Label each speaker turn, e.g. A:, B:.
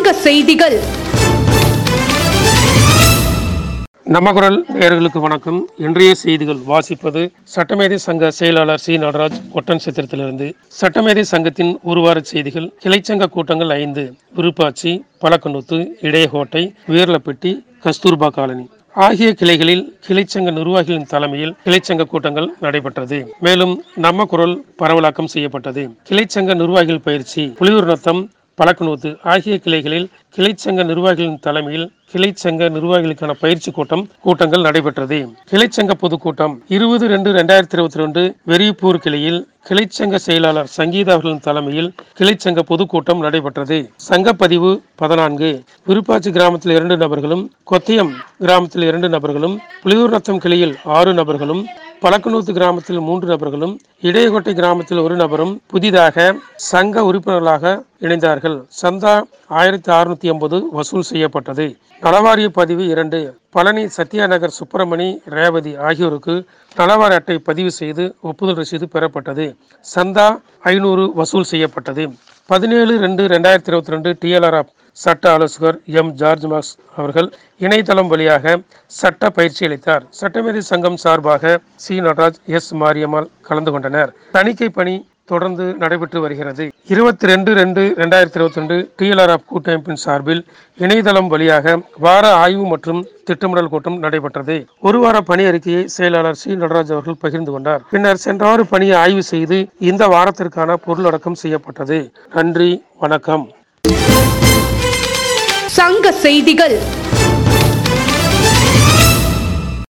A: சங்க செய்திகள்
B: நம்ம குரல் நேயர்களுக்கு வணக்கம் இன்றைய செய்திகள் வாசிப்பது சட்டமேதை சங்க செயலாளர் சி நடராஜ் ஒட்டன் சித்திரத்திலிருந்து சட்டமேதை சங்கத்தின் ஒரு வார செய்திகள் கிளைச்சங்க கூட்டங்கள் ஐந்து விருப்பாச்சி பழக்கநூத்து இடையகோட்டை வீரலப்பட்டி கஸ்தூர்பா காலனி ஆகிய கிளைகளில் கிளைச்சங்க நிர்வாகிகளின் தலைமையில் கிளைச்சங்க கூட்டங்கள் நடைபெற்றது மேலும் நம்ம குரல் பரவலாக்கம் செய்யப்பட்டது கிளைச்சங்க நிர்வாகிகள் பயிற்சி புலியூர் நத்தம் பழக்கநூத்து ஆகிய கிளைகளில் கிளைச்சங்க நிர்வாகிகளின் தலைமையில் கிளைச்சங்க நிர்வாகிகளுக்கான பயிற்சி கூட்டம் கூட்டங்கள் நடைபெற்றது கிளைச்சங்க பொதுக்கூட்டம் இருபது ரெண்டு ரெண்டாயிரத்தி இருபத்தி ரெண்டு வெறியப்பூர் கிளையில் கிளைச்சங்க செயலாளர் சங்கீதா அவர்களின் தலைமையில் கிளைச்சங்க பொதுக்கூட்டம் நடைபெற்றது சங்கப்பதிவு பதினான்கு விருப்பாச்சி கிராமத்தில் இரண்டு நபர்களும் கொத்தியம் கிராமத்தில் இரண்டு நபர்களும் புலியூர் நத்தம் கிளையில் ஆறு நபர்களும் பழக்கநூத்து கிராமத்தில் மூன்று நபர்களும் இடையகோட்டை கிராமத்தில் ஒரு நபரும் புதிதாக சங்க உறுப்பினர்களாக இணைந்தார்கள் சந்தா ஆயிரத்தி அறுநூத்தி ஐம்பது வசூல் செய்யப்பட்டது நலவாரிய பதிவு இரண்டு பழனி சத்யா நகர் சுப்பிரமணி ரேவதி ஆகியோருக்கு நலவாரி அட்டை பதிவு செய்து ஒப்புதல் ரசீது பெறப்பட்டது சந்தா ஐநூறு வசூல் செய்யப்பட்டது பதினேழு ரெண்டு ரெண்டாயிரத்தி இருபத்தி ரெண்டு டிஎல்ஆர் சட்ட ஆலோசகர் எம் ஜார்ஜ் மாஸ் அவர்கள் இணையதளம் வழியாக சட்ட பயிற்சி அளித்தார் சட்டமேதை சங்கம் சார்பாக சி நடராஜ் எஸ் மாரியம்மாள் கலந்து கொண்டனர் தணிக்கை பணி தொடர்ந்து நடைபெற்று வருகிறது இருபத்தி ரெண்டு ரெண்டு ரெண்டாயிரத்தி இருபத்தி ரெண்டு டிஎல்ஆர்எஃப் கூட்டமைப்பின் சார்பில் இணையதளம் வழியாக வார ஆய்வு மற்றும் திட்டமிடல் கூட்டம் நடைபெற்றது ஒரு வார பணி அறிக்கையை செயலாளர் சி நடராஜ் அவர்கள் பகிர்ந்து கொண்டார் பின்னர் சென்ற வார பணியை ஆய்வு செய்து இந்த வாரத்திற்கான பொருளடக்கம் செய்யப்பட்டது நன்றி வணக்கம்
A: சங்க செய்திகள்